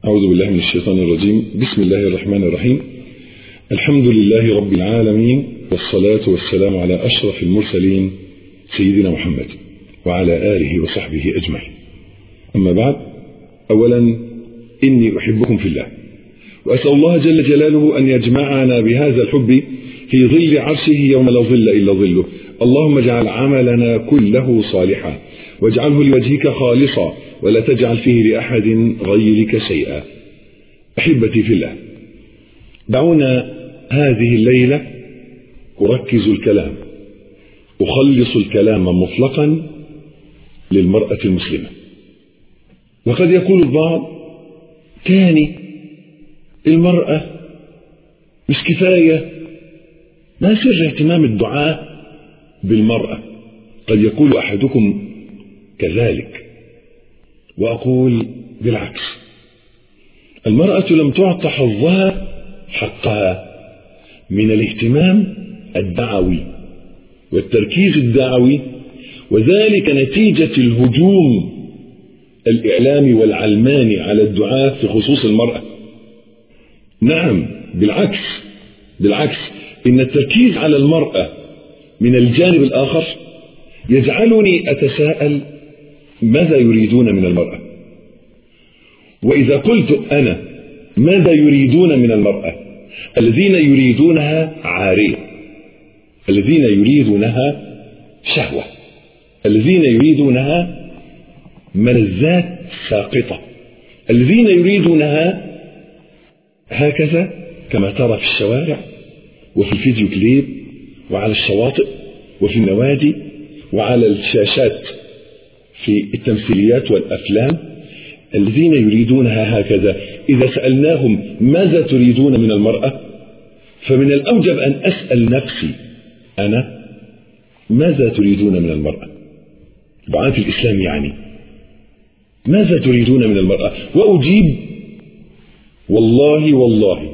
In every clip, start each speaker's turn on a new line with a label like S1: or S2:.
S1: أعوذ بالله من الشيطان الرجيم بسم الله الرحمن الرحيم الحمد لله رب العالمين والصلاة والسلام على أشرف المرسلين سيدنا محمد وعلى آله وصحبه أجمعين أما بعد أولا إني أحبكم في الله وأسأل الله جل جلاله أن يجمعنا بهذا الحب في ظل عرشه يوم لا ظل إلا ظله اللهم اجعل عملنا كله صالحا واجعله لوجهك خالصا ولا تجعل فيه لأحد غيرك شيئا أحبتي في الله دعونا هذه الليلة أركز الكلام أخلص الكلام مطلقا للمرأة المسلمة وقد يقول البعض تاني المرأة مش كفاية ما سر اهتمام الدعاء بالمرأة قد يقول أحدكم كذلك وأقول بالعكس المرأة لم تعط حظها حقها من الاهتمام الدعوي والتركيز الدعوي وذلك نتيجة الهجوم الإعلامي والعلماني على الدعاء في خصوص المرأة نعم بالعكس بالعكس إن التركيز على المرأة من الجانب الآخر يجعلني أتساءل ماذا يريدون من المرأة وإذا قلت أنا ماذا يريدون من المرأة الذين يريدونها عارية الذين يريدونها شهوة الذين يريدونها ملذات ساقطة الذين يريدونها هكذا كما ترى في الشوارع وفي الفيديو كليب وعلى الشواطئ وفي النوادي وعلى الشاشات في التمثيليات والأفلام الذين يريدونها هكذا إذا سألناهم ماذا تريدون من المرأة فمن الأوجب أن أسأل نفسي أنا ماذا تريدون من المرأة دعاة الإسلام يعني ماذا تريدون من المرأة وأجيب والله والله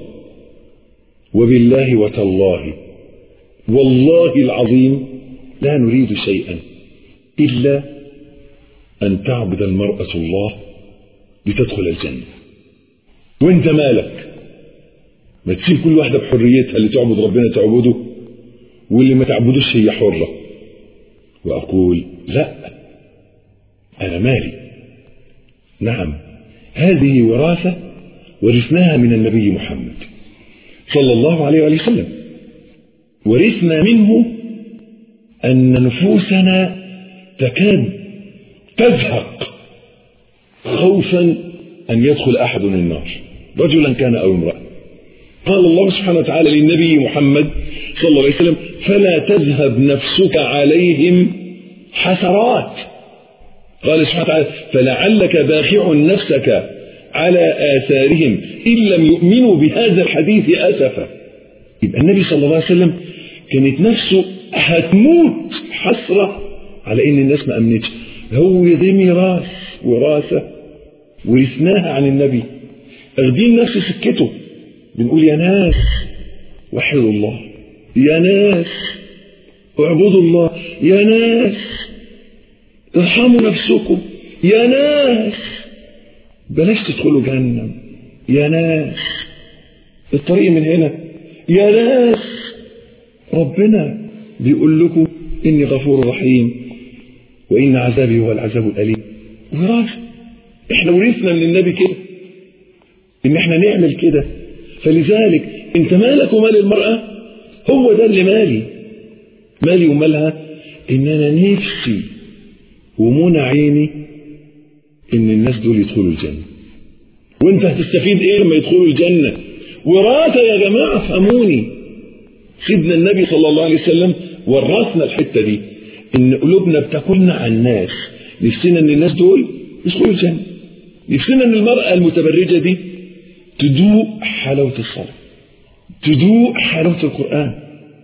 S1: وبالله وتالله والله العظيم لا نريد شيئا إلا أن تعبد المرأة الله لتدخل الجنة وانت مالك ما تسيب كل واحدة بحريتها اللي تعبد ربنا تعبده واللي ما تعبدوش هي حرة وأقول لا أنا مالي نعم هذه وراثة ورثناها من النبي محمد صلى الله عليه وآله وسلم ورثنا منه أن نفوسنا تكاد تزهق خوفا أن يدخل أحد النار رجلا كان أو امرأة قال الله سبحانه وتعالى للنبي محمد صلى الله عليه وسلم فلا تذهب نفسك عليهم حسرات قال سبحانه وتعالى فلعلك باخع نفسك على آثارهم إن لم يؤمنوا بهذا الحديث أسفا يبقى النبي صلى الله عليه وسلم كانت نفسه هتموت حسرة على إن الناس ما أمنتش هو دي ميراث وراثة ورثناها عن النبي أخدين نفس سكته بنقول يا ناس وحدوا الله يا ناس اعبدوا الله يا ناس ارحموا نفسكم يا ناس بلاش تدخلوا جهنم يا ناس الطريق من هنا يا ناس ربنا بيقول لكم إني غفور رحيم وإن عذابي هو العذاب الأليم وراثة احنا ورثنا من النبي كده ان احنا نعمل كده فلذلك انت مالك ومال المرأة هو ده اللي مالي مالي ومالها ان انا نفسي ومنى عيني ان الناس دول يدخلوا الجنة وانت هتستفيد ايه لما يدخلوا الجنة وراثة يا جماعة فهموني سيدنا النبي صلى الله عليه وسلم ورثنا الحتة دي ان قلوبنا بتاكلنا عن الناس نفسنا ان الناس دول يدخلوا الجنة نفسنا ان المرأة المتبرجة دي تدوق حلاوة الصلاة تدوق حلاوة القرآن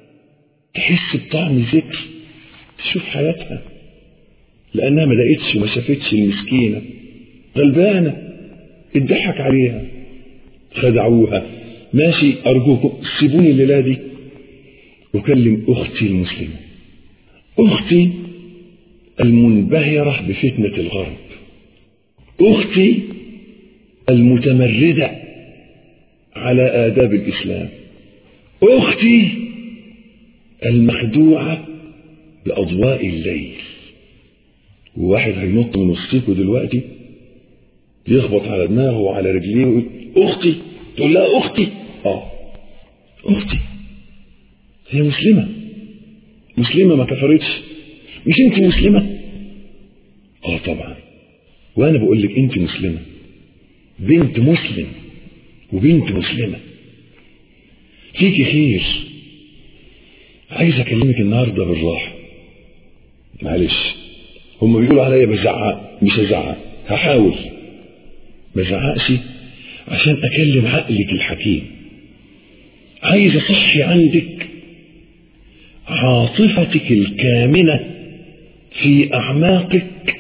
S1: تحس بطعم الذكر تشوف حياتها لأنها ما لقيتش وما شافتش المسكينة غلبانة اتضحك عليها خدعوها ماشي أرجوكم سيبوني الليلة دي أكلم أختي المسلمة أختي المنبهرة بفتنة الغرب أختي المتمردة على آداب الإسلام أختي المخدوعة بأضواء الليل وواحد هينط من وسطيكوا دلوقتي يخبط على دماغه وعلى رجليه ويقول أختي تقول لها أختي آه أختي هي مسلمة مسلمة ما كفرتش مش أنت مسلمة آه طبعا وأنا بقول لك أنت مسلمة بنت مسلم وبنت مسلمة فيكي خير عايز أكلمك النهاردة بالراحة معلش هم بيقولوا عليا بزعق مش هزعق هحاول ما زعقش عشان أكلم عقلك الحكيم عايز أصحي عندك عاطفتك الكامنة في أعماقك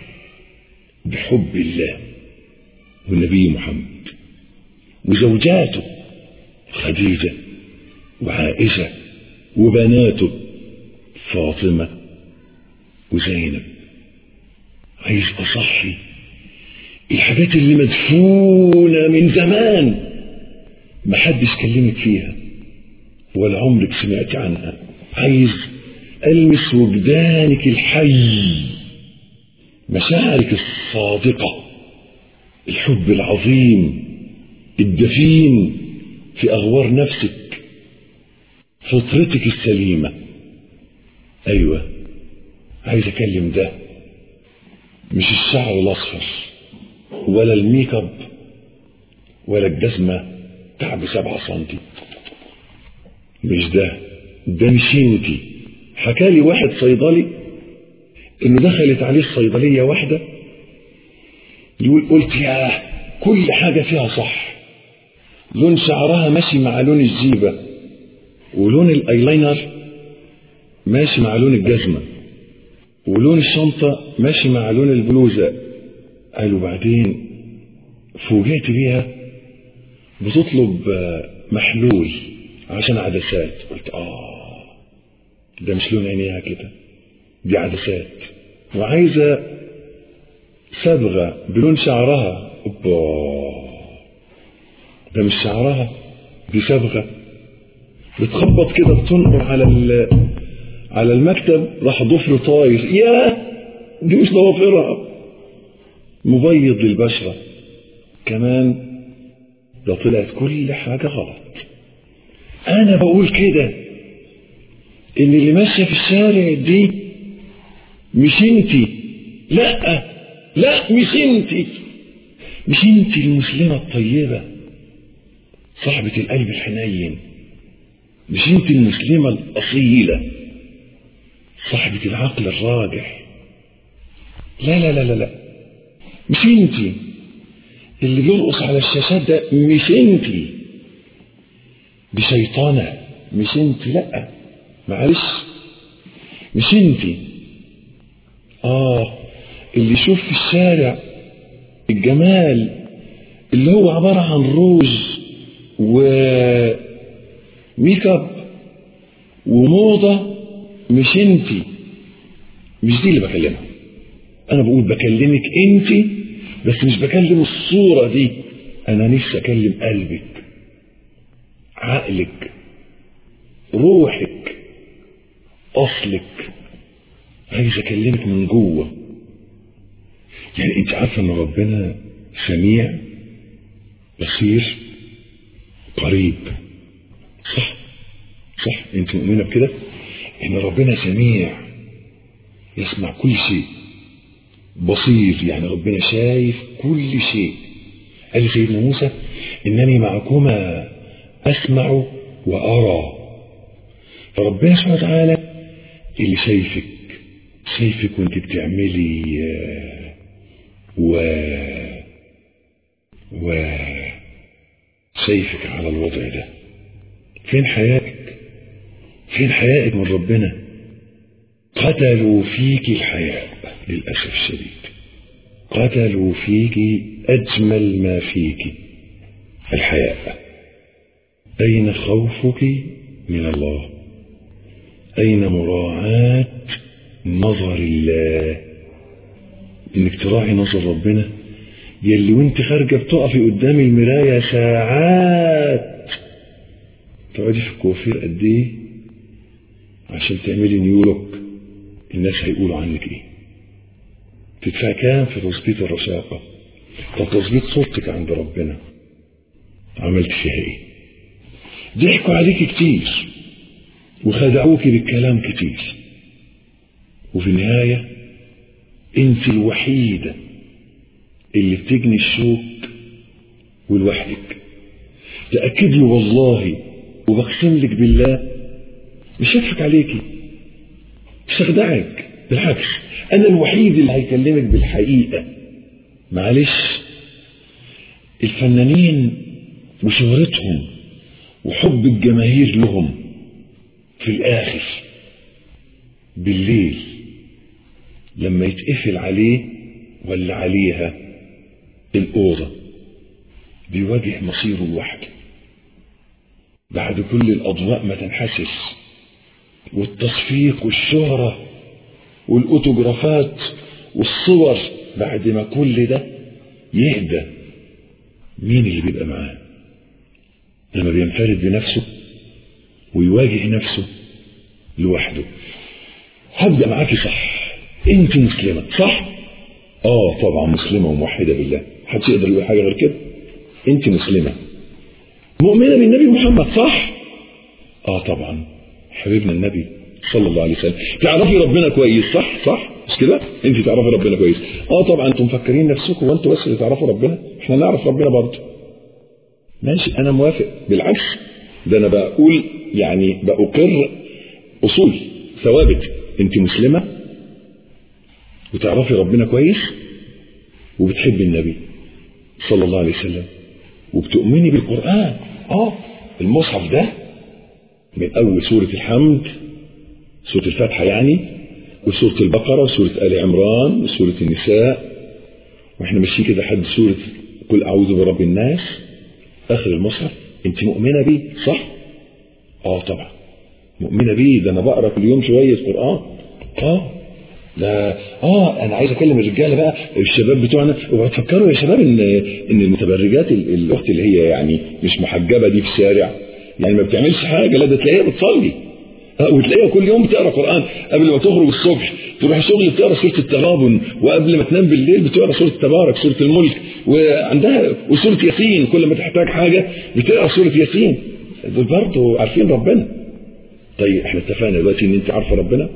S1: بحب الله والنبي محمد وزوجاته خديجة وعائشة وبناته فاطمة وزينب عايز أصحي الحاجات اللي مدفونة من زمان محدش كلمك فيها ولا عمرك سمعت عنها عايز ألمس وجدانك الحي مشاعرك الصادقة الحب العظيم الدفين في أغوار نفسك فطرتك السليمة أيوة عايز أكلم ده مش الشعر الأصفر ولا الميك اب ولا الجزمة كعب سبعة سنتي مش ده ده مش انتي حكالي واحد صيدلي انه دخلت عليه الصيدلية واحدة يقول قلت يا كل حاجة فيها صح لون شعرها ماشي مع لون الجيبة ولون الايلاينر ماشي مع لون الجزمة ولون الشنطة ماشي مع لون البلوزة قالوا بعدين فوجئت بيها بتطلب محلول عشان عدسات قلت اه ده مش لون عينيها كده دي عدسات وعايزة صبغة بلون شعرها اوبا ده مش شعرها دي صبغة بتخبط كده بتنقر على على المكتب راح ضفر طاير يا دي مش ضوافرها مبيض للبشرة كمان ده طلعت كل حاجة غلط أنا بقول كده إن اللي ماشية في الشارع دي مش انتي لا لا مش انتي مش انتي المسلمة الطيبة صاحبة القلب الحنين مش انتي المسلمة الأصيلة صاحبة العقل الراجح لا لا لا لا لا مش انتي اللي بيرقص على الشاشات ده مش انتي دي شيطانة مش انتي لا معلش مش انتي اه اللي يشوف في الشارع الجمال اللي هو عبارة عن روج وميك اب وموضة مش انتي مش دي اللي بكلمها انا بقول بكلمك انتي بس مش بكلم الصورة دي انا نفسي اكلم قلبك عقلك روحك اصلك عايز اكلمك من جوه يعني انت عارفه ان ربنا سميع بصير قريب صح صح انت مؤمنه بكده ان ربنا سميع يسمع كل شيء بصير يعني ربنا شايف كل شيء قال سيدنا موسى انني معكما اسمع وارى فربنا سبحانه وتعالى اللي شايفك شايفك وانت بتعملي و و شايفك على الوضع ده فين حياتك فين حيائك من ربنا قتلوا فيك الحياء للأسف الشديد قتلوا فيك أجمل ما فيك الحياء أين خوفك من الله أين مراعاة نظر الله إنك تراعي نظر ربنا يلي وانت خارجة بتقفي قدام المراية ساعات تقعدي في الكوافير قد ايه عشان تعملي نيو لوك الناس هيقولوا عنك ايه تدفع كام في تظبيط الرشاقة طب تظبيط صورتك عند ربنا عملت فيها ايه ضحكوا عليك كتير وخدعوك بالكلام كتير وفي النهاية انت الوحيدة اللي بتجني الشوك ولوحدك تأكد لي والله وبقسم لك بالله مش هضحك عليكي مش هخدعك بالعكس انا الوحيد اللي هيكلمك بالحقيقة معلش الفنانين وشهرتهم وحب الجماهير لهم في الاخر بالليل لما يتقفل عليه ولا عليها الأوضة بيواجه مصيره لوحده بعد كل الأضواء ما تنحسس والتصفيق والشهرة والأوتوغرافات والصور بعد ما كل ده يهدى مين اللي بيبقى معاه لما بينفرد بنفسه ويواجه نفسه لوحده هبدأ معاكي صح انت مسلمة صح اه طبعا مسلمة وموحدة بالله محدش يقدر يقول حاجة غير كده انت مسلمة مؤمنة بالنبي محمد صح اه طبعا حبيبنا النبي صلى الله عليه وسلم تعرفي ربنا كويس صح صح مش كده انت تعرفي ربنا كويس اه طبعا انتم مفكرين نفسكم وانتوا بس اللي تعرفوا ربنا احنا نعرف ربنا برضه ماشي انا موافق بالعكس ده انا بقول يعني بأقر اصول ثوابت انت مسلمة وتعرفي ربنا كويس وبتحبي النبي صلى الله عليه وسلم وبتؤمني بالقرآن اه المصحف ده من أول سورة الحمد سورة الفاتحة يعني وسورة البقرة وسورة آل عمران وسورة النساء واحنا ماشيين كده لحد سورة قل أعوذ برب الناس آخر المصحف أنت مؤمنة بيه صح؟ اه طبعا مؤمنة بيه ده أنا بقرأ كل يوم شوية قرآن اه ده اه انا عايز اكلم الرجاله بقى الشباب بتوعنا وتفكروا يا شباب ان ان المتبرجات الاخت اللي هي يعني مش محجبه دي في الشارع يعني ما بتعملش حاجه لا ده تلاقيها بتصلي آه وتلاقيها كل يوم بتقرا قران قبل ما تخرج الصبح تروح الشغل بتقرا سوره التغابن وقبل ما تنام بالليل بتقرا سوره تبارك سوره الملك وعندها وسوره ياسين كل ما تحتاج حاجه بتقرا سوره ياسين دول برضه عارفين ربنا طيب احنا اتفقنا دلوقتي ان انت عارفه ربنا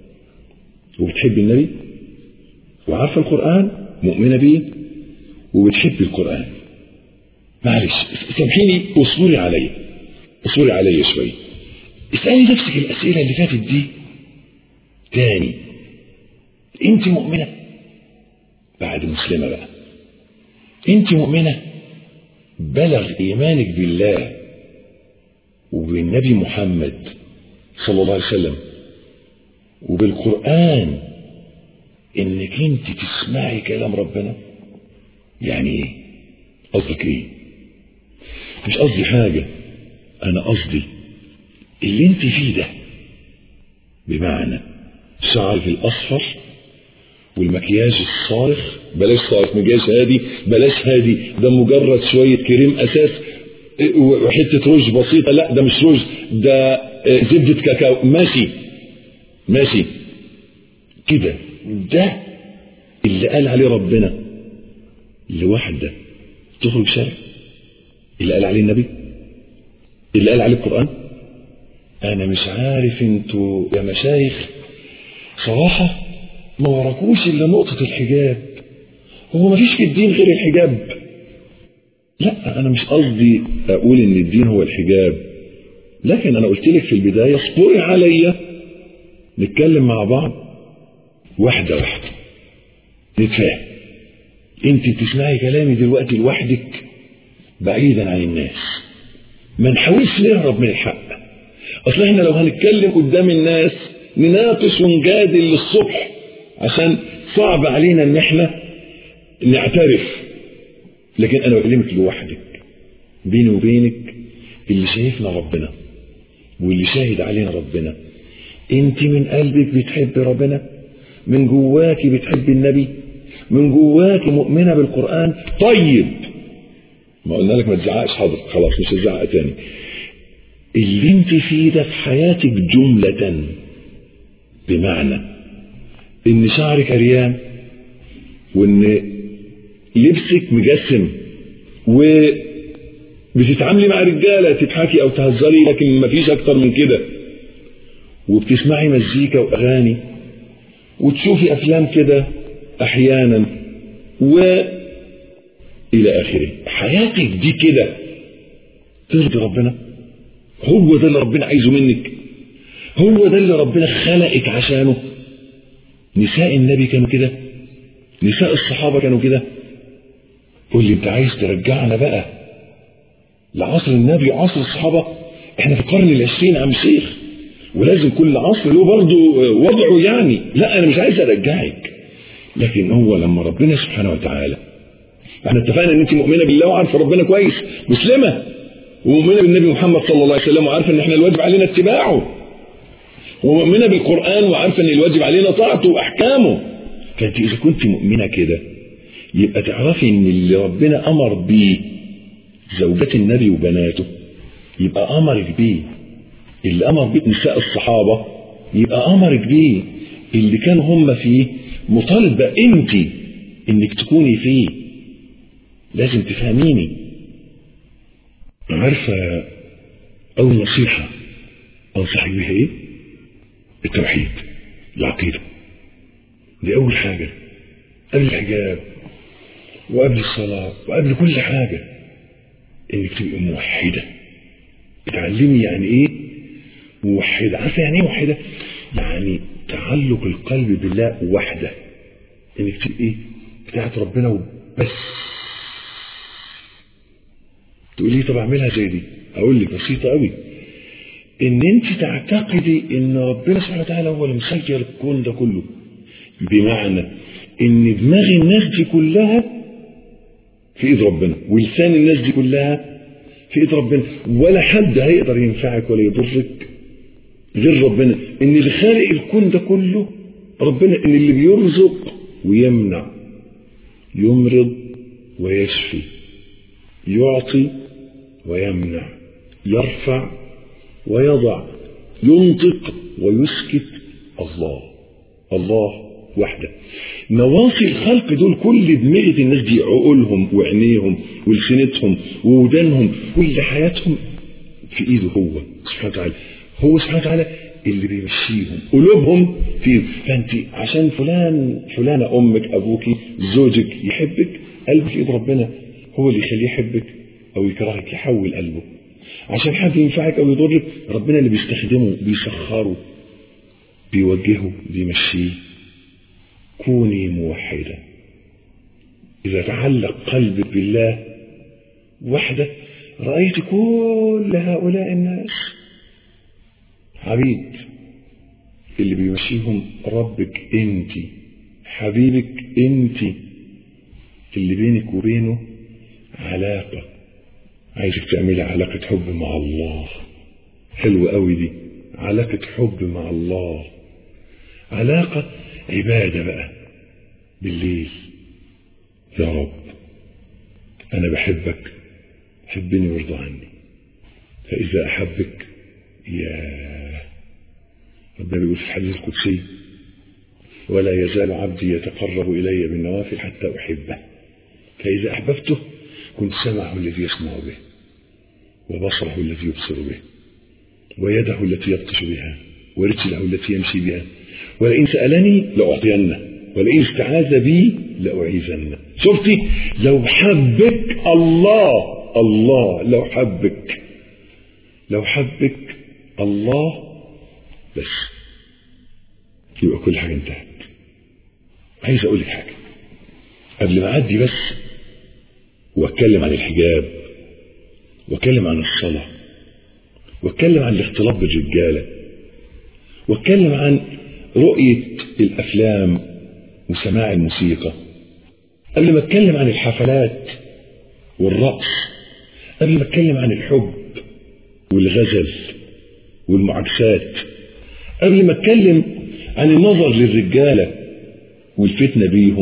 S1: وبتحب النبي وعارفه القرآن مؤمنة بيه وبتحب القرآن معلش سامحيني واصبري عليا اصبري عليا شوية اسألي نفسك الأسئلة اللي فاتت دي تاني انت مؤمنة بعد مسلمة بقى انت مؤمنة بلغ ايمانك بالله وبالنبي محمد صلى الله عليه وسلم وبالقرآن انك انت تسمعي كلام ربنا يعني ايه قصدك ايه مش قصدي حاجة انا قصدي اللي انت فيه ده بمعنى شعرك الاصفر والمكياج الصارخ بلاش صارخ مكياج هادي بلاش هادي ده مجرد شوية كريم اساس وحتة روج بسيطة لا ده مش روج ده زبدة كاكاو ماشي ماشي كده ده اللي قال عليه ربنا لوحدة تخرج شارع اللي قال عليه النبي اللي قال عليه القرآن انا مش عارف انتوا يا مشايخ صراحة ما وراكوش الا نقطة الحجاب هو ما فيش في الدين غير الحجاب لا انا مش قصدي اقول ان الدين هو الحجاب لكن انا قلت لك في البداية اصبري عليا نتكلم مع بعض واحدة واحدة نتفاهم انت بتسمعي كلامي دلوقتي لوحدك بعيدا عن الناس ما نحاولش نهرب من الحق اصل احنا لو هنتكلم قدام الناس نناقش ونجادل للصبح عشان صعب علينا ان احنا نعترف لكن انا بكلمك لوحدك بيني وبينك اللي شايفنا ربنا واللي شاهد علينا ربنا انت من قلبك بتحب ربنا من جواك بتحب النبي من جواك مؤمنة بالقرآن طيب ما قلنا لك ما تزعقش حاضر خلاص مش هتزعق تاني اللي انت فيه ده في حياتك جملة بمعنى ان شعرك عريان وان لبسك مجسم وبتتعاملي مع رجالة تضحكي او تهزري لكن مفيش اكتر من كده وبتسمعي مزيكا واغاني وتشوفي افلام كده احيانا و الى اخره حياتك دي كده ترضي ربنا هو ده اللي ربنا عايزه منك هو ده اللي ربنا خلقك عشانه نساء النبي كانوا كده نساء الصحابة كانوا كده قول لي انت عايز ترجعنا بقى لعصر النبي عصر الصحابة احنا في القرن العشرين يا عم شيخ ولازم كل عصر له برضه وضعه يعني لا انا مش عايز ارجعك لكن هو لما ربنا سبحانه وتعالى احنا اتفقنا ان انت مؤمنه بالله وعارفه ربنا كويس مسلمه ومؤمنه بالنبي محمد صلى الله عليه وسلم وعارفه ان احنا الواجب علينا اتباعه ومؤمنه بالقران وعارفه ان الواجب علينا طاعته واحكامه فانت اذا كنت مؤمنه كده يبقى تعرفي ان اللي ربنا امر بيه زوجات النبي وبناته يبقى امرك بيه اللي امر بيه نساء الصحابه يبقى امرك بيه اللي كانوا هم فيه مطالبه انت انك تكوني فيه لازم تفهميني عارفه اول نصيحه انصحك بيها ايه التوحيد العقيده دي اول حاجه قبل الحجاب وقبل الصلاه وقبل كل حاجه انك تبقي موحده اتعلمي يعني ايه موحده عارفه يعني ايه موحده يعني تعلق القلب بالله وحده انك تبقي بتاعت ربنا وبس تقول لي طب اعملها زي دي اقول لك بسيطه قوي ان انت تعتقدي ان ربنا سبحانه وتعالى هو اللي مسير الكون ده كله بمعنى ان دماغ الناس دي كلها في ايد ربنا ولسان الناس دي كلها في ايد ربنا ولا حد هيقدر ينفعك ولا يضرك غير ربنا ان اللي خالق الكون ده كله ربنا ان اللي بيرزق ويمنع يمرض ويشفي يعطي ويمنع يرفع ويضع ينطق ويسكت الله الله وحده نواصي الخلق دول كل دماغة الناس دي عقولهم وعينيهم ولسنتهم وودانهم كل حياتهم في ايده هو سبحانه وتعالى هو سبحانه وتعالى اللي بيمشيهم قلوبهم في ايده فانت عشان فلان فلانة امك ابوك زوجك يحبك قلبه في ايد ربنا هو اللي يخليه يحبك او يكرهك يحول قلبه عشان حد ينفعك او يضرك ربنا اللي بيستخدمه بيسخره بيوجهه بيمشيه كوني موحدة إذا تعلق قلبك بالله وحده رأيت كل هؤلاء الناس عبيد اللي بيمشيهم ربك انت حبيبك انت اللي بينك وبينه علاقة عايزك تعملي علاقة حب مع الله حلوة قوي دي علاقة حب مع الله علاقة عبادة بقى بالليل يا رب أنا بحبك حبني وارضى عني فإذا أحبك يا ربنا بيقول في الحديث القدسي ولا يزال عبدي يتقرب إلي بالنوافل حتى أحبه فإذا أحببته كنت سمعه الذي يسمع به وبصره الذي يبصر به ويده التي يبطش بها ورجله التي يمشي بها ولئن سألني لأعطينه ولئن استعاذ بي لأعيذنه شفتي لو حبك الله الله لو حبك لو حبك الله بس يبقى كل حاجة انتهت عايز اقول لك حاجة قبل ما اعدي بس واتكلم عن الحجاب واتكلم عن الصلاة واتكلم عن الاختلاط بالرجالة واتكلم عن رؤية الافلام وسماع الموسيقى قبل ما اتكلم عن الحفلات والرقص قبل ما اتكلم عن الحب والغزل والمعاكسات قبل ما اتكلم عن النظر للرجاله والفتنه بيهم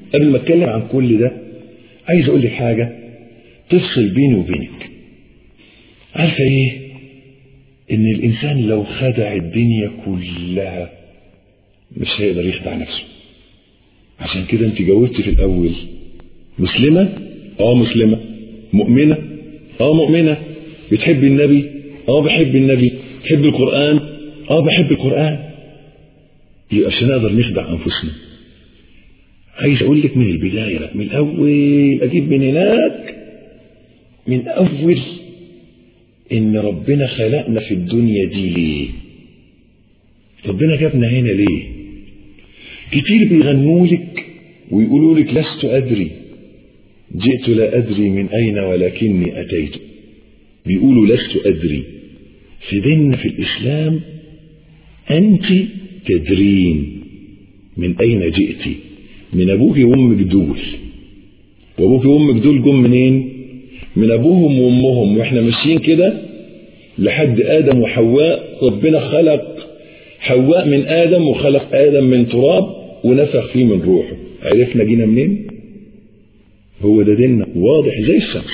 S1: قبل ما اتكلم عن كل ده عايز اقول لك حاجه تفصل بيني وبينك عارفه ايه ان الانسان لو خدع الدنيا كلها مش هيقدر يخدع نفسه عشان كده انت جاوبتي في الاول مسلمه اه مسلمه مؤمنه اه مؤمنه بتحب النبي اه بحب النبي بتحب القران اه بحب القران يبقى عشان نقدر نخدع انفسنا عايز اقول لك من البدايه بقى من الاول اجيب من هناك من اول ان ربنا خلقنا في الدنيا دي ليه ربنا جابنا هنا ليه كتير بيغنوا لك ويقولوا لك لست ادري جئت لا ادري من اين ولكني اتيت بيقولوا لست ادري في ديننا في الاسلام انت تدرين من اين جئت من ابوك وامك دول وابوك وامك دول جم منين من ابوهم وامهم واحنا ماشيين كده لحد ادم وحواء ربنا خلق حواء من ادم وخلق ادم من تراب ونفخ فيه من روحه عرفنا جينا منين هو ده ديننا واضح زي الشمس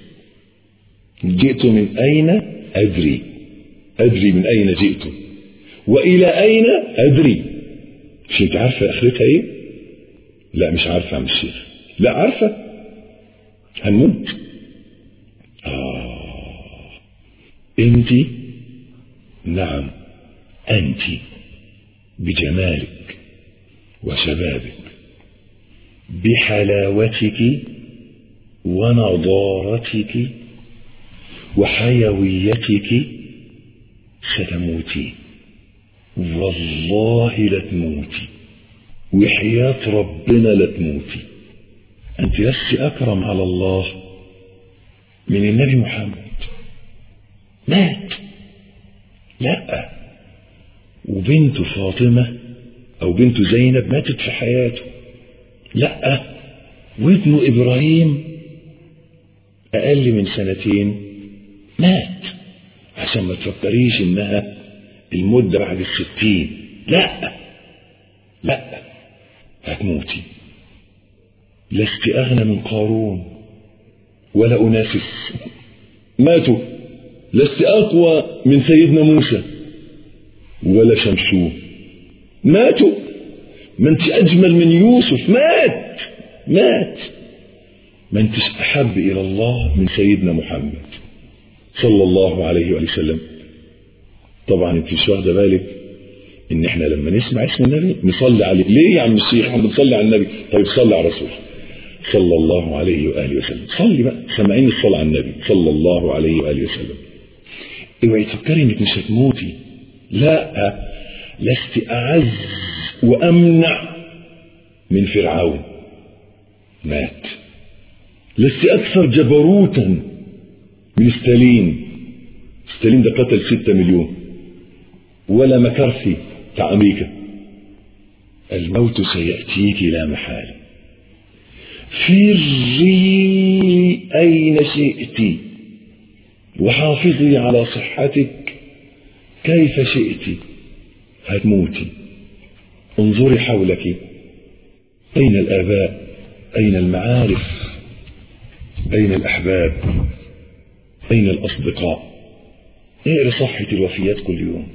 S1: جئت من اين ادري ادري من اين جئت والى اين ادري مش انت عارفه اخرتها ايه لا مش عارفه عم الشيخ لا عارفه هنموت آه انت نعم انت بجمالك وشبابك بحلاوتك ونضارتك وحيويتك ستموتي والله لتموتي وحياة ربنا لتموتي أنت لست أكرم على الله من النبي محمد مات لا وبنت فاطمة أو بنت زينب ماتت في حياته لا وابنه إبراهيم أقل من سنتين مات عشان ما تفكريش إنها المدة بعد الستين لا لا هتموتي لست أغنى من قارون ولا أنافس ماتوا لست أقوى من سيدنا موسى ولا شمشون ماتوا ما انت أجمل من يوسف مات مات ما انتش أحب إلى الله من سيدنا محمد صلى الله عليه وآله وسلم طبعا انت مش واخده بالك ان احنا لما نسمع اسم النبي نصلي عليه ليه يا عم الشيخ احنا بنصلي على النبي طيب صلي على الرسول صلى الله عليه واله وسلم صلي بقى سامعين الصلاه على النبي صلى الله عليه واله وسلم اوعي تفكري انك مش هتموتي لا لست اعز وامنع من فرعون مات لست اكثر جبروتا من ستالين ستالين ده قتل ستة مليون ولا مكارثي بتاع امريكا الموت سياتيك لا محاله فري أين شئت وحافظي على صحتك كيف شئت هتموتي انظري حولك أين الآباء أين المعارف أين الأحباب أين الأصدقاء اقري صحة الوفيات كل يوم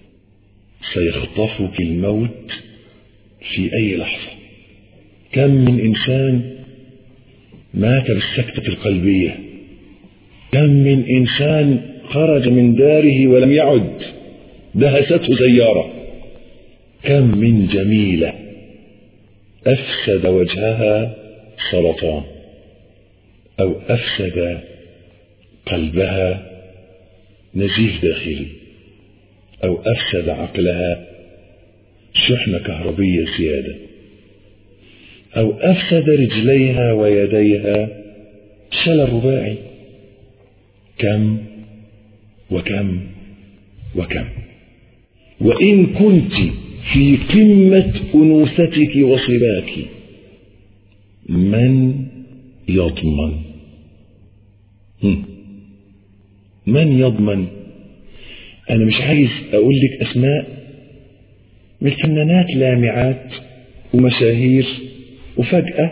S1: سيخطفك الموت في أي لحظة كم من إنسان مات بالسكتة القلبية كم من إنسان خرج من داره ولم يعد دهسته سيارة كم من جميلة أفسد وجهها سرطان أو أفسد قلبها نزيف داخلي أو أفسد عقلها شحنة كهربية زيادة أو أفسد رجليها ويديها شلل رباعي كم وكم وكم وإن كنت في قمة أنوثتك وصباك من يضمن هم. من يضمن أنا مش عايز أقول لك أسماء من فنانات لامعات ومشاهير وفجأة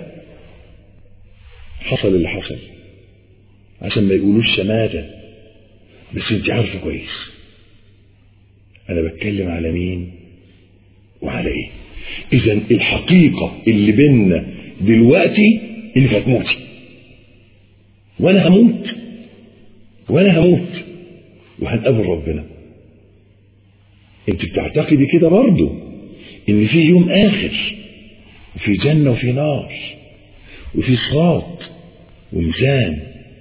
S1: حصل اللي حصل عشان ما يقولوش شماتة بس انت عارفة كويس انا بتكلم على مين وعلى ايه اذا الحقيقة اللي بيننا دلوقتي انك هتموتي وانا هموت وانا هموت وهنقابل ربنا انت بتعتقدي كده برضه ان في يوم اخر وفي جنة وفي نار وفي صراط وميزان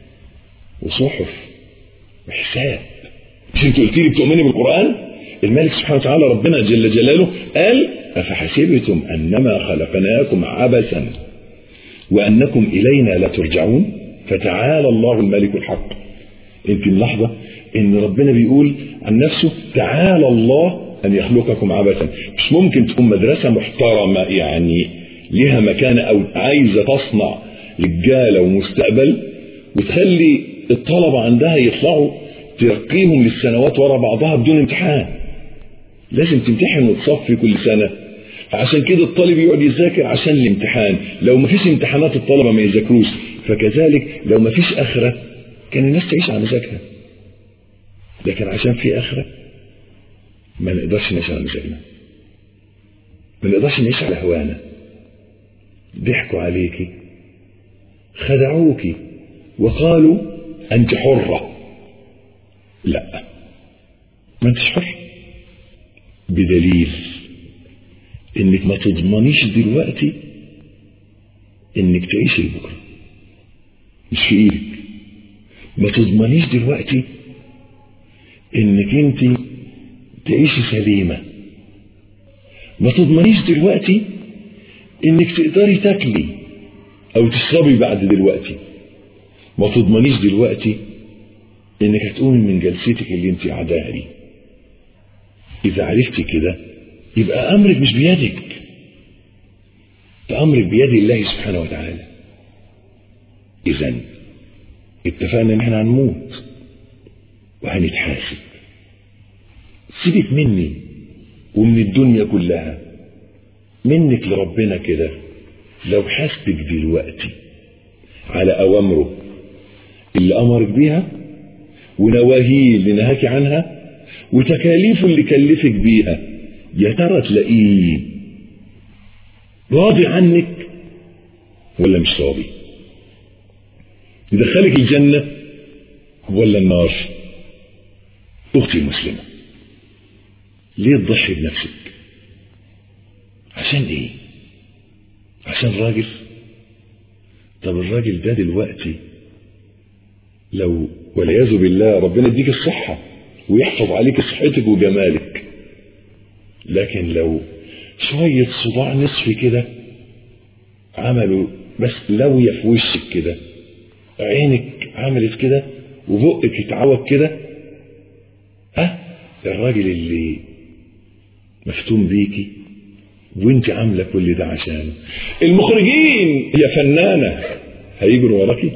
S1: وصحف وحساب مش انت قلت لي بتؤمني بالقرآن الملك سبحانه وتعالى ربنا جل جلاله قال أفحسبتم أنما خلقناكم عبثا وأنكم إلينا لا ترجعون فتعالى الله الملك الحق انت اللحظة ان ربنا بيقول عن نفسه تعالى الله ان يخلقكم عبثا مش ممكن تكون مدرسة محترمة يعني لها مكانة او عايزة تصنع رجالة ومستقبل وتخلي الطلبة عندها يطلعوا ترقيهم للسنوات ورا بعضها بدون امتحان لازم تمتحن وتصفي كل سنة عشان كده الطالب يقعد يذاكر عشان الامتحان لو ما فيش امتحانات الطلبة ما يذاكروش فكذلك لو ما فيش آخرة كان الناس تعيش على مزاجها لكن عشان في آخرة ما نقدرش نعيش على مزاجنا ما نقدرش نعيش على هوانا ضحكوا عليكي خدعوكي وقالوا أنت حرة لا ما انتش حر بدليل انك ما تضمنيش دلوقتي انك تعيشي بكره مش في ايدك ما تضمنيش دلوقتي انك انت تعيشي سليمة ما تضمنيش دلوقتي انك تقدري تاكلي او تشربي بعد دلوقتي ما تضمنيش دلوقتي انك هتقومي من جلستك اللي انت قاعداها دي اذا عرفتي كده يبقى امرك مش بيدك ده امرك بيد الله سبحانه وتعالى اذا اتفقنا ان احنا هنموت وهنتحاسب سيبك مني ومن الدنيا كلها منك لربنا كده لو حاسبك دلوقتي على اوامره اللي امرك بيها ونواهيه اللي نهاك عنها وتكاليفه اللي كلفك بيها يا ترى تلاقيه راضي عنك ولا مش راضي يدخلك الجنة ولا النار أختي المسلمة ليه تضحي بنفسك عشان ايه عشان راجل طب الراجل ده دلوقتي لو والعياذ بالله ربنا يديك الصحة ويحفظ عليك صحتك وجمالك لكن لو شوية صداع نصفي كده عملوا بس لوية في وشك كده عينك عملت كده وبقك اتعوج كده ها الراجل اللي مفتون بيكي وانت عاملة كل ده عشانه المخرجين يا فنانة هيجروا وراكي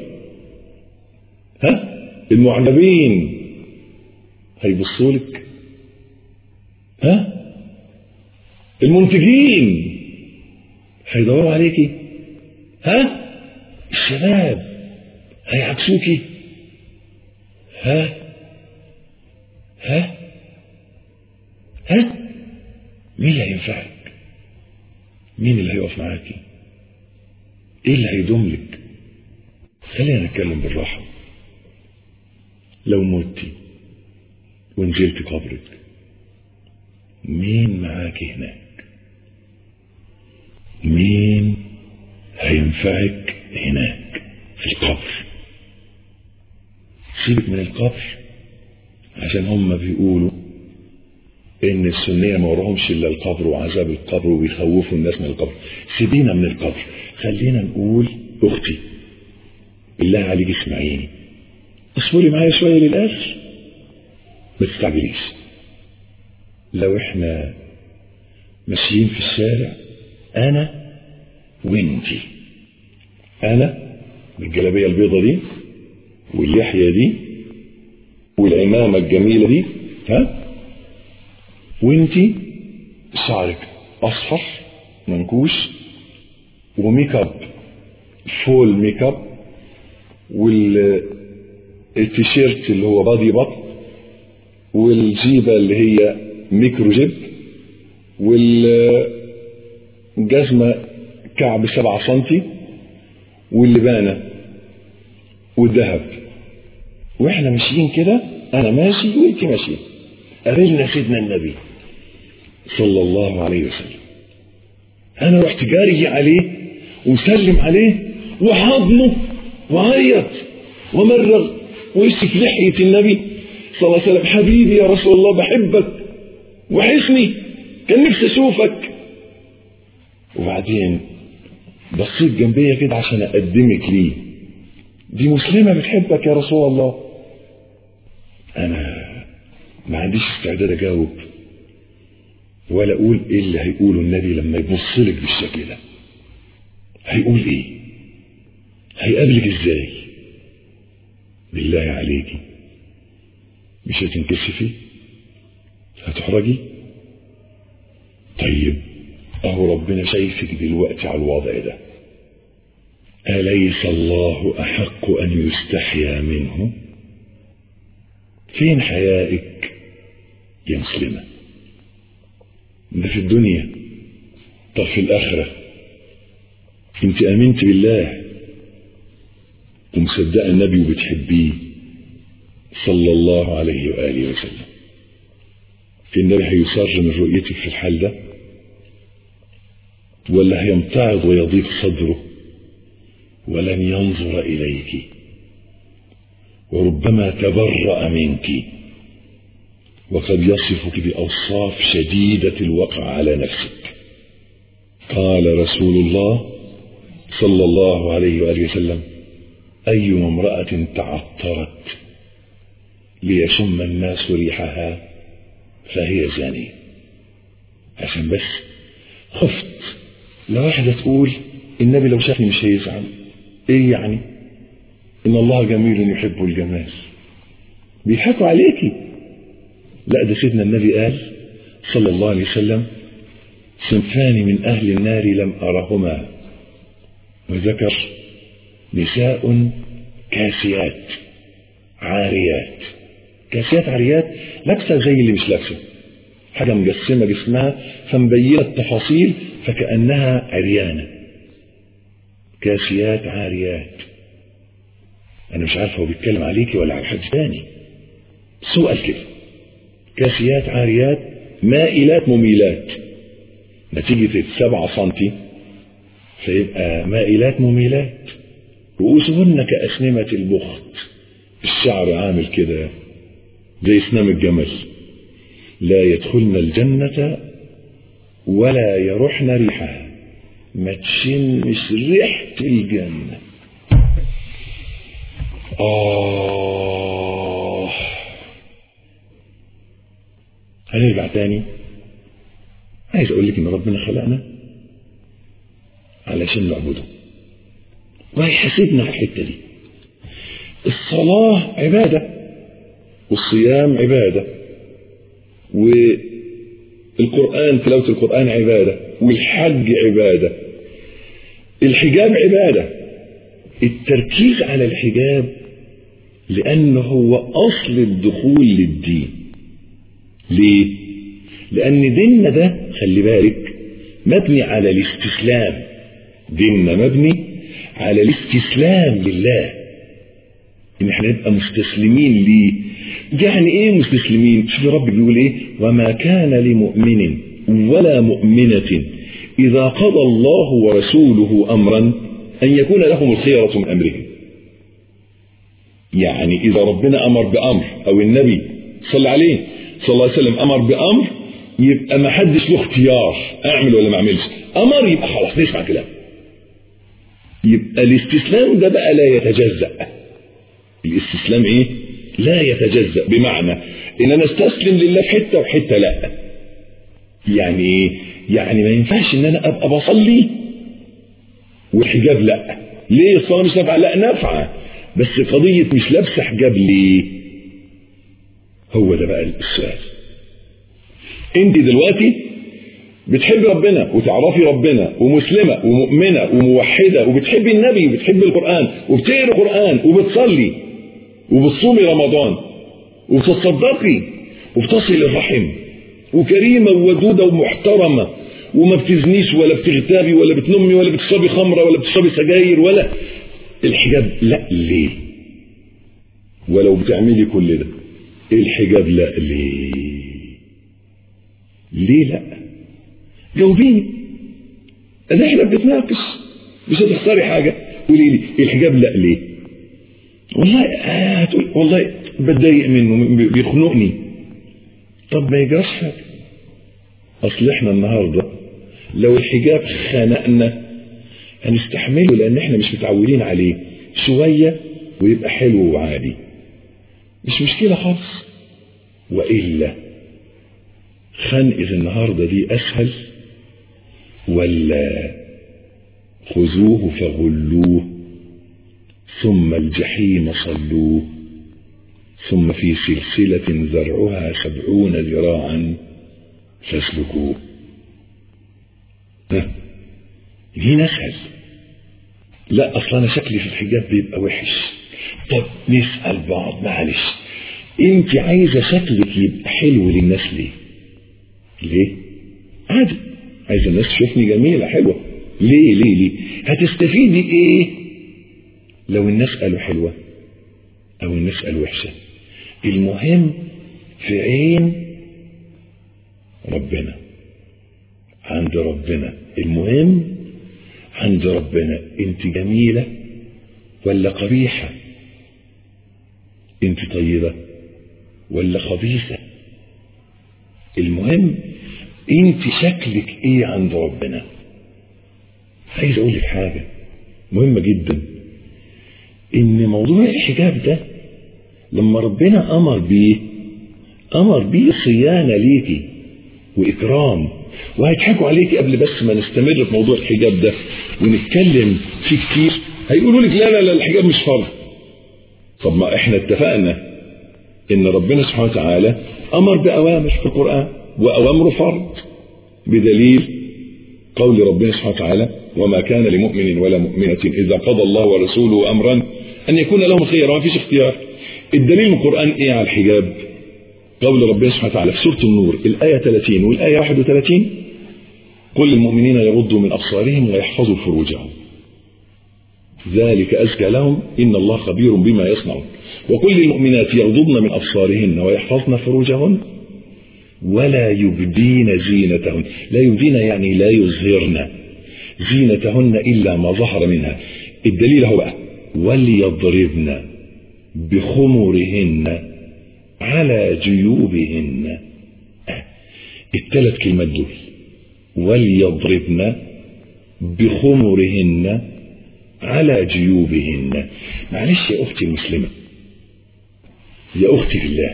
S1: ها المعجبين هيبصوا لك ها المنتجين هيدوروا عليكي ها الشباب هيعكسوكي ها ها ها مين اللي هينفعك مين اللي هيقف معاكي ايه اللي هيدوم لك خلينا نتكلم بالراحة لو متي ونزلت قبرك مين معاكي هناك مين هينفعك هناك في القبر سيبك من القبر عشان هم بيقولوا ان السنية ما وراهمش الا القبر وعذاب القبر وبيخوفوا الناس من القبر سيبينا من القبر خلينا نقول اختي بالله عليك اسمعيني اصبري معايا شوية للاخر ما تستعجليش لو احنا ماشيين في الشارع انا وانتي انا بالجلابيه البيضة دي واللحية دي والعمامة الجميلة دي ها وانتي شعرك اصفر منكوش وميك اب فول ميك اب والتيشيرت اللي هو بادي بط والجيبة اللي هي ميكرو جيب والجزمة كعب سبعة سنتي واللبانة والذهب واحنا ماشيين كده انا ماشي وانت ماشية قابلنا سيدنا النبي صلى الله عليه وسلم انا رحت جاري عليه وسلم عليه وحضنه وعيط ومرغ ويمسك لحية النبي صلى الله عليه وسلم حبيبي يا رسول الله بحبك وحشني كان نفسي اشوفك وبعدين بصيت جنبيا كده عشان اقدمك ليه دي مسلمة بتحبك يا رسول الله انا ما عنديش استعداد اجاوب ولا اقول ايه اللي هيقوله النبي لما يبص لك بالشكل ده هيقول ايه هيقابلك ازاي بالله عليكي مش هتنكسفي هتحرجي طيب اهو ربنا شايفك دلوقتي على الوضع ده أليس الله أحق أن يستحيا منه فين حيائك يا مسلمة ده في الدنيا طب في الآخرة انت امنت بالله ومصدقة النبي وبتحبيه صلى الله عليه وآله وسلم النبي هيسر من رؤيتك في الحال ده ولا هيمتعض ويضيق صدره ولن ينظر إليك وربما تبرأ منك وقد يصفك بأوصاف شديدة الوقع على نفسك قال رسول الله صلى الله عليه وآله وسلم أي امرأة تعطرت ليشم الناس ريحها فهي زانية عشان بس خفت لو واحدة تقول النبي لو شافني مش هيزعل ايه يعني ان الله جميل يحب الجمال بيضحكوا عليكي لا ده سيدنا النبي قال صلى الله عليه وسلم صنفان من اهل النار لم ارهما وذكر نساء كاسيات عاريات كاسيات عاريات لابسه زي اللي مش لابسه حاجه مجسمه جسمها فمبينه التفاصيل فكانها عريانه كاسيات عاريات انا مش عارف هو بيتكلم عليكي ولا على حد تاني سؤال كده كاسيات عاريات مائلات مميلات نتيجة سبعة سنتي فيبقى مائلات مميلات رؤوسهن كأسنمة البخت الشعر عامل كده زي سنام الجمل لا يدخلن الجنة ولا يرحن ريحها ما تشمش ريحة الجنة آه هنرجع تاني عايز أقول لك إن ربنا خلقنا علشان نعبده وهيحاسبنا على الحتة دي الصلاة عبادة والصيام عبادة والقرآن تلاوة القرآن عبادة والحج عبادة الحجاب عبادة التركيز على الحجاب لأنه هو أصل الدخول للدين ليه؟ لأن ديننا ده خلي بالك مبني على الاستسلام ديننا مبني على الاستسلام لله ان احنا نبقى مستسلمين ليه يعني ايه مستسلمين شوف رب بيقول ايه وما كان لمؤمن ولا مؤمنة اذا قضى الله ورسوله امرا ان يكون لهم الخيرة من امرهم يعني اذا ربنا امر بامر او النبي صلى عليه صلى الله عليه وسلم امر بامر يبقى ما حدش له اختيار اعمل ولا ما اعملش امر يبقى خلاص نسمع كلام يبقى الاستسلام ده بقى لا يتجزأ الاستسلام ايه لا يتجزأ بمعنى ان انا استسلم لله في حته وحته لا يعني ايه يعني ما ينفعش ان انا ابقى بصلي والحجاب لا ليه الصلاه مش نافعه لا نافعه بس قضيه مش لابسه حجاب ليه هو ده بقى السؤال انت دلوقتي بتحب ربنا وتعرفي ربنا ومسلمة ومؤمنة وموحدة وبتحبي النبي وبتحبي القرآن وبتقري القرآن وبتصلي وبتصومي رمضان وبتتصدقي وبتصل الرحم وكريمة وودودة ومحترمة وما بتزنيش ولا بتغتابي ولا بتنمي ولا بتشربي خمرة ولا بتشربي سجاير ولا الحجاب لا ليه ولو بتعملي كل ده الحجاب لا ليه ليه لا جاوبيني انا احنا بنتناقش مش هتختاري حاجة قولي لي الحجاب لا ليه والله هتقول والله بتضايق منه بيخنقني طب ما يجراش حاجة اصل احنا النهارده لو الحجاب خنقنا هنستحمله لان احنا مش متعودين عليه شوية ويبقى حلو وعادي مش مشكلة خالص وإلا خنقة النهاردة دي أسهل ولا خذوه فغلوه ثم الجحيم صلوه ثم في سلسلة زرعها سبعون ذراعا فاسلكوه ها مين اسهل لا اصلا انا شكلي في الحجاب بيبقى وحش طب نسال بعض معلش انت عايزه شكلك يبقى حلو للناس ليه ليه عادي عايزه الناس تشوفني جميله حلوه ليه ليه ليه هتستفيدي ايه لو الناس قالوا حلوه او الناس قالوا وحشه المهم في عين ربنا عند ربنا المهم عند ربنا انت جميلة ولا قبيحة انت طيبة ولا خبيثة المهم انت شكلك ايه عند ربنا عايز اقول لك حاجة مهمة جدا ان موضوع الحجاب ده لما ربنا امر بيه امر بيه صيانة ليكي واكرام وهيضحكوا عليك قبل بس ما نستمر في موضوع الحجاب ده ونتكلم فيه كتير هيقولوا لك لا لا لا الحجاب مش فرض طب ما احنا اتفقنا ان ربنا سبحانه وتعالى امر باوامر في القران واوامره فرض بدليل قول ربنا سبحانه وتعالى وما كان لمؤمن ولا مؤمنة إذا قضى الله ورسوله أمرا أن يكون لهم خير ما فيش اختيار الدليل من القرآن إيه على الحجاب قول ربنا سبحانه وتعالى في سورة النور الآية 30 والآية 31 قل للمؤمنين يغضوا من أبصارهم ويحفظوا فروجهم ذلك أزكى لهم إن الله خبير بما يصنعون وكل للمؤمنات يغضضن من أبصارهن ويحفظن فروجهن ولا يبدين زينتهن لا يبدين يعني لا يظهرن زينتهن إلا ما ظهر منها الدليل هو بقى وليضربن بخمرهن على جيوبهن الثلاث كلمات دول وليضربن بخمرهن على جيوبهن معلش يا أختي المسلمة يا أختي في الله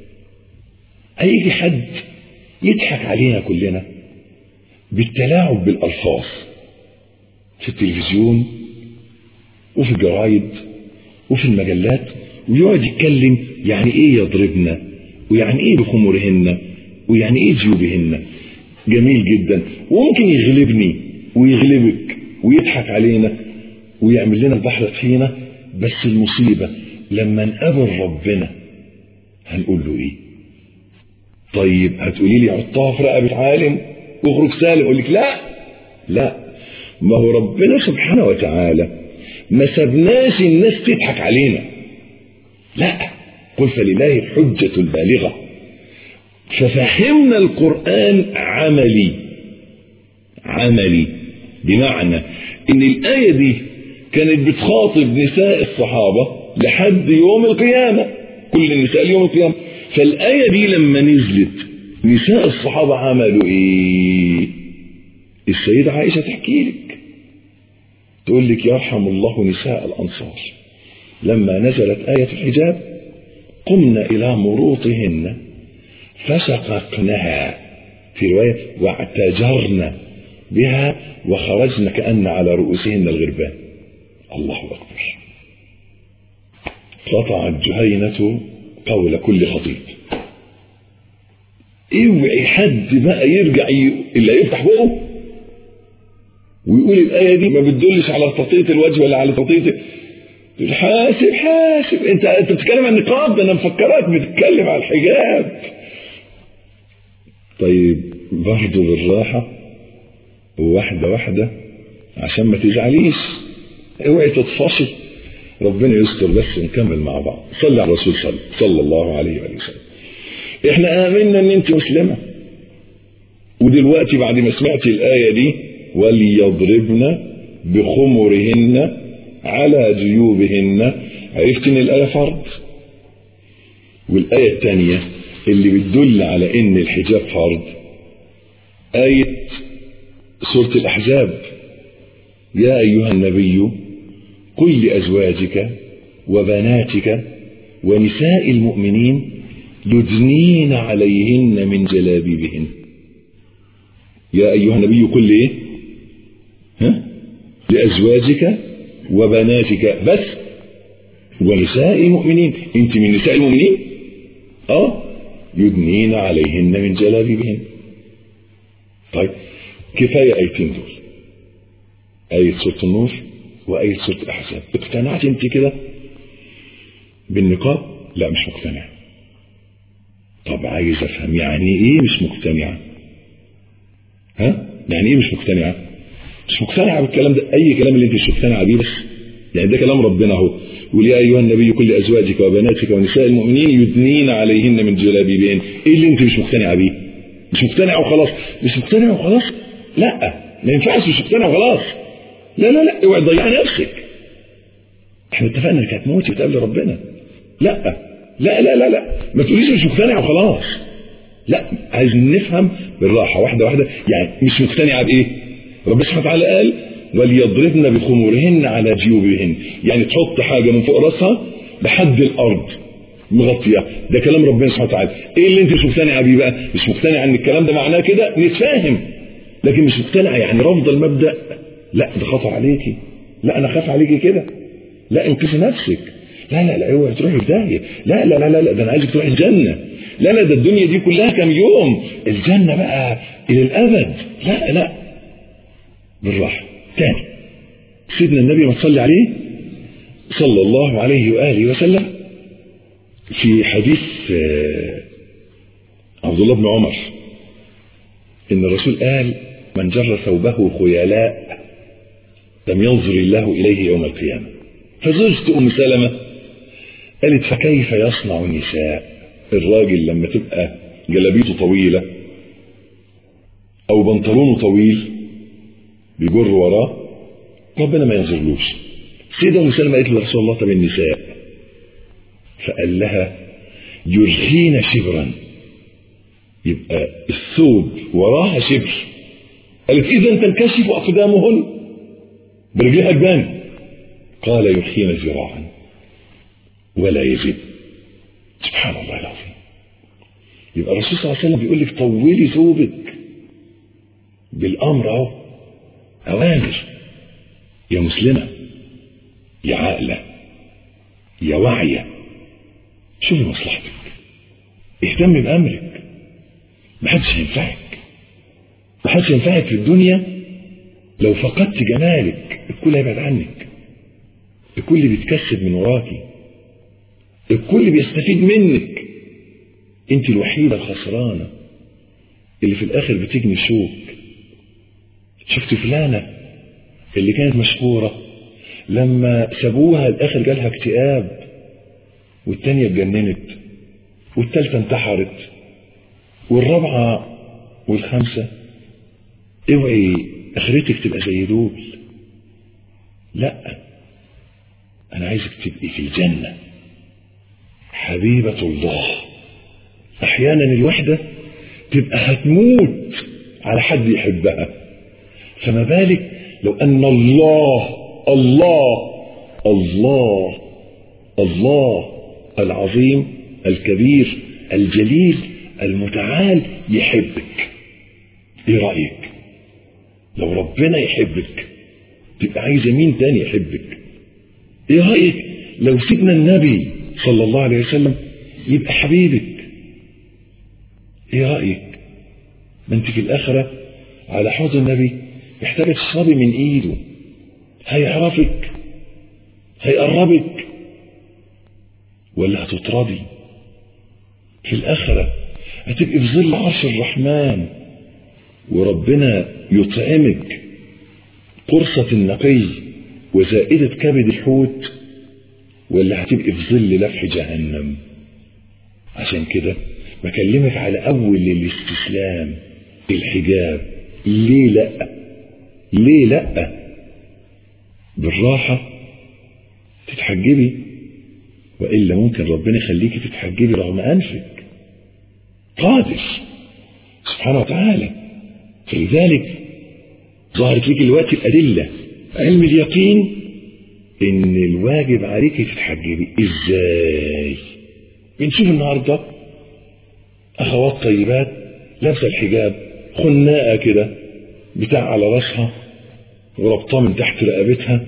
S1: هيجي حد يضحك علينا كلنا بالتلاعب بالألفاظ في التلفزيون وفي الجرايد وفي المجلات ويقعد يتكلم يعني ايه يضربنا ويعني ايه بخمرهن ويعني ايه جيوبهن جميل جدا وممكن يغلبني ويغلبك ويضحك علينا ويعمل لنا البحر طحينة بس المصيبة لما نقابل ربنا هنقول له ايه طيب هتقولي لي حطها في رقبة عالم واخرج سالم اقول لك لا لا ما هو ربنا سبحانه وتعالى ما سبناش الناس تضحك علينا لا قل فلله الحجة البالغة ففهمنا القرآن عملي عملي بمعنى ان الآية دي كانت بتخاطب نساء الصحابة لحد يوم القيامة كل النساء يوم القيامة فالآية دي لما نزلت نساء الصحابة عملوا ايه السيدة عائشة تحكي لك تقول لك يرحم الله نساء الأنصار لما نزلت آية الحجاب قمنا إلى مروطهن فشققنها في رواية واعتجرن بها وخرجن كأن على رؤوسهن الغربان الله أكبر قطعت جهينة قول كل خطيب اوعي حد بقى يرجع ي... اللي هيفتح بقه ويقول الآية دي ما بتدلش على تطية الوجه ولا على تطية حاسب حاسب انت انت بتتكلم عن النقاب ده انا مفكرك بتتكلم عن الحجاب طيب برضه بالراحة وواحدة واحدة عشان ما تزعليش اوعي تتفصل ربنا يستر بس ونكمل مع بعض صلي على الرسول صلى, صلى الله عليه وآله وسلم احنا امنا ان انت مسلمة ودلوقتي بعد ما سمعت الآية دي وليضربن بخمرهن على جيوبهن عرفت ان الآية فرض والآية الثانية اللي بتدل على ان الحجاب فرض آية سورة الأحزاب يا أيها النبي قل لأزواجك وبناتك ونساء المؤمنين يدنين عليهن من جلابيبهن يا أيها النبي قل إيه ها؟ لأزواجك وبناتك بس ونساء المؤمنين انت من نساء المؤمنين اه يدنين عليهن من جلابيبهن طيب كفاية آيتين دول آية سورة النور وآية سورة الأحزاب اقتنعت انت كده بالنقاب لا مش مقتنع طب عايز افهم يعني ايه مش مقتنعة ها يعني ايه مش مقتنعة مش مقتنعة بالكلام ده اي كلام اللي انت مش مقتنعة بيه بس يعني ده كلام ربنا اهو يقول يا ايها النبي كل ازواجك وبناتك ونساء المؤمنين يدنين عليهن من جلابيبهن ايه اللي انت مش مقتنعة بيه مش مقتنع وخلاص مش مقتنع وخلاص لا ما ينفعش مش مقتنع وخلاص لا لا لا اوعي تضيعي نفسك احنا اتفقنا انك هتموتي وتقابلي ربنا لا لا لا لا لا ما تقوليش مش مقتنع وخلاص لا عايزين نفهم بالراحه واحده واحده يعني مش مقتنعه بايه ربنا سبحانه وتعالى قال وليضربن بخمورهن على جيوبهن يعني تحط حاجه من فوق راسها لحد الارض مغطيه ده كلام ربنا سبحانه وتعالى ايه اللي انت مش مقتنعه بيه بقى مش مقتنع ان الكلام ده معناه كده نتفاهم لكن مش مقتنع يعني رافضه المبدا لا ده خطر عليكي لا انا خاف عليكي كده لا انقذي نفسك لا لا لا اوعي تروحي في داهيه لا لا لا لا ده انا عايزك تروحي الجنه لا لا ده الدنيا دي كلها كام يوم الجنه بقى الى الابد لا لا بالراحه تاني سيدنا النبي ما تصلي عليه صلى الله عليه واله وسلم في حديث عبد الله بن عمر ان الرسول قال من جر ثوبه خيلاء لم ينظر الله اليه يوم القيامه فزوجة ام سلمه قالت فكيف يصنع النساء الراجل لما تبقى جلابيته طويله او بنطلونه طويل بيجر وراه ربنا ما ينظرلوش سيدة ام سلمه قالت لرسول الله طب النساء فقال لها يرخين شبرا يبقى الثوب وراها شبر قالت اذا تنكشف اقدامهن برجلها جبان قال يرخين ذراعا ولا يزيد سبحان الله العظيم يبقى الرسول صلى الله عليه وسلم بيقول لك طولي ثوبك بالامر اهو اوامر يا مسلمه يا عاقله يا واعيه شوفي مصلحتك اهتمي بامرك محدش ينفعك محدش ينفعك في الدنيا لو فقدت جمالك الكل هيبعد عنك الكل بيتكسب من وراكي الكل بيستفيد منك انت الوحيدة الخسرانة اللي في الاخر بتجني شوك شفت فلانة اللي كانت مشهورة لما سابوها الاخر جالها اكتئاب والتانية اتجننت والتالتة انتحرت والرابعة والخامسة اوعي اخرتك تبقى زي دول لا انا عايزك تبقي في الجنة حبيبة الله احيانا الوحدة تبقى هتموت على حد يحبها فما بالك لو ان الله الله الله الله العظيم الكبير الجليل المتعال يحبك ايه رأيك لو ربنا يحبك تبقى عايزة مين تاني يحبك ايه رأيك لو سيدنا النبي صلى الله عليه وسلم يبقى حبيبك ايه رأيك ما انت في الاخرة على حوض النبي محتاجة تشربي من ايده هيعرفك هيقربك ولا هتطردي في الآخرة هتبقي في ظل عرش الرحمن وربنا يطعمك قرصة النقي وزائدة كبد الحوت ولا هتبقي في ظل لفح جهنم عشان كده بكلمك على أول الاستسلام الحجاب ليه لأ ليه لأ بالراحة تتحجبي وإلا ممكن ربنا يخليكي تتحجبي رغم أنفك قادر سبحانه وتعالى فلذلك ظهرت لك دلوقتي الأدلة علم اليقين إن الواجب عليك تتحجبي إزاي بنشوف النهاردة أخوات طيبات لابسة الحجاب خناقة كده بتاع على راسها وربطاه من تحت رقبتها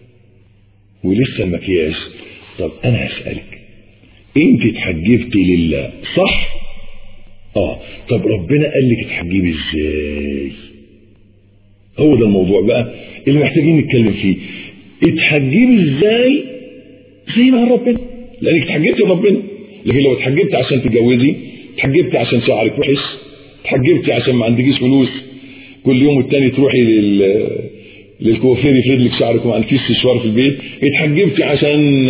S1: ولسه المكياج طب انا هسألك انت اتحجبتي لله صح اه طب ربنا قال لك اتحجبي ازاي هو ده الموضوع بقى اللي محتاجين نتكلم فيه اتحجبي ازاي زي ما قال ربنا لانك اتحجبتي ربنا لكن لو اتحجبتي عشان تتجوزي اتحجبتي عشان شعرك وحش اتحجبتي عشان ما عندكيش فلوس كل يوم والتاني تروحي لل للكوافير يفرد لك شعرك وما عندكيش سشوار في البيت اتحجبتي عشان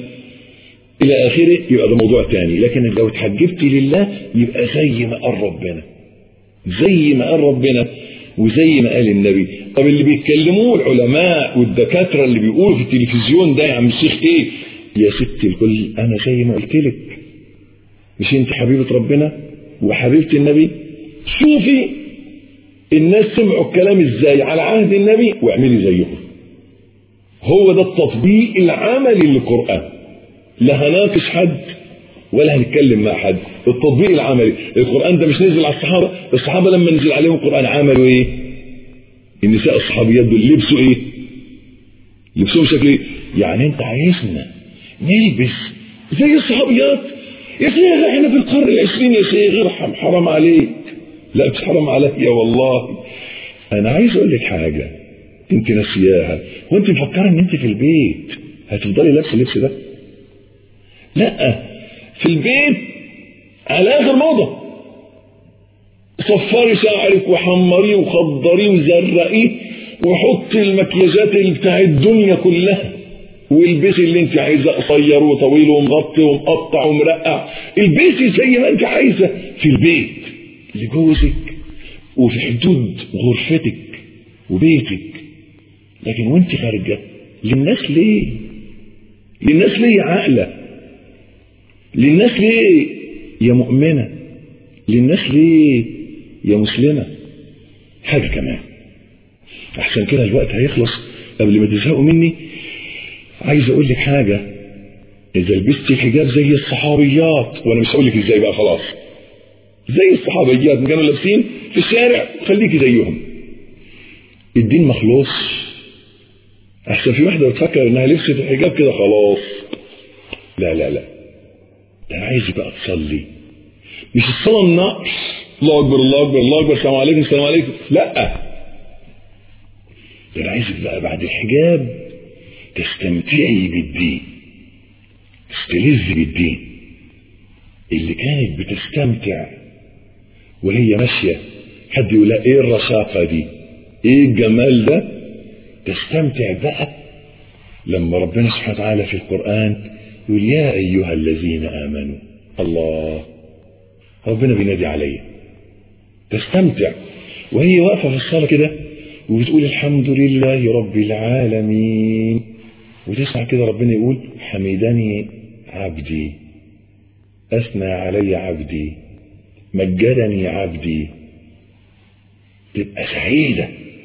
S1: الى اخره يبقى ده موضوع تاني لكن لو اتحجبتي لله يبقى زي ما قال ربنا زي ما قال ربنا وزي ما قال النبي طب اللي بيتكلموه العلماء والدكاتره اللي بيقولوا في التلفزيون ده يا عم الشيخ ايه يا ست الكل انا زي ما قلت لك مش انت حبيبه ربنا وحبيبه النبي شوفي الناس سمعوا الكلام ازاي على عهد النبي واعملي زيهم هو ده التطبيق العملي للقرآن لا هناقش حد ولا هنتكلم مع حد التطبيق العملي القرآن ده مش نزل على الصحابة الصحابة لما نزل عليهم القرآن عملوا ايه النساء الصحابيات دول لبسوا ايه لبسهم شكل ايه يعني انت عايزنا نلبس زي الصحابيات يا شيخ احنا في القرن العشرين يا شيخ ارحم حرام عليك لا مش حرام عليا والله انا عايز اقول لك حاجه انت ناسياها وانت مفكره ان انت في البيت هتفضلي لابسه اللبس ده لا في البيت على اخر موضه صفري شعرك وحمريه وخضريه وزرقيه وحطي المكياجات اللي بتاع الدنيا كلها والبسي اللي انت عايزاه قصير وطويل ومغطي ومقطع ومرقع البسي زي ما انت عايزه في البيت لجوزك وفي حدود غرفتك وبيتك لكن وانت خارجه للناس ليه للناس ليه يا عاقله للناس ليه يا مؤمنه للناس ليه يا مسلمه حاجه كمان احسن كده الوقت هيخلص قبل ما تزهقوا مني عايز اقول لك حاجه اذا لبست الحجاب زي الصحابيات وانا مش هقول لك ازاي بقى خلاص زي الصحابيات ما كانوا لابسين في الشارع خليكي زيهم الدين مخلوص احسن في واحده بتفكر انها لبست الحجاب كده خلاص لا لا لا ده انا عايزك بقى تصلي مش الصلاه النقص الله اكبر الله اكبر الله اكبر السلام عليكم السلام عليكم لا ده انا عايزك بقى بعد الحجاب تستمتعي بالدين تستلذي بالدين اللي كانت بتستمتع وهي ماشية حد يقول لها ايه الرشاقة دي ايه الجمال ده تستمتع بقى لما ربنا سبحانه وتعالى في القرآن يقول يا أيها الذين آمنوا الله ربنا بينادي عليا تستمتع وهي واقفة في الصلاة كده وبتقول الحمد لله رب العالمين وتسمع كده ربنا يقول حمدني عبدي أثنى علي عبدي مجدني عبدي تبقى سعيدة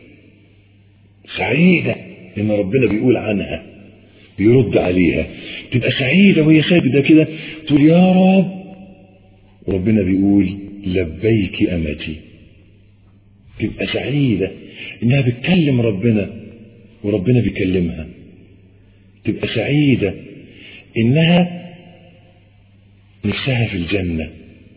S1: سعيدة إن ربنا بيقول عنها بيرد عليها تبقى سعيدة وهي ساجدة كده تقول يا رب وربنا بيقول لبيك أمتي تبقى سعيدة إنها بتكلم ربنا وربنا بيكلمها تبقى سعيدة إنها نفسها في الجنة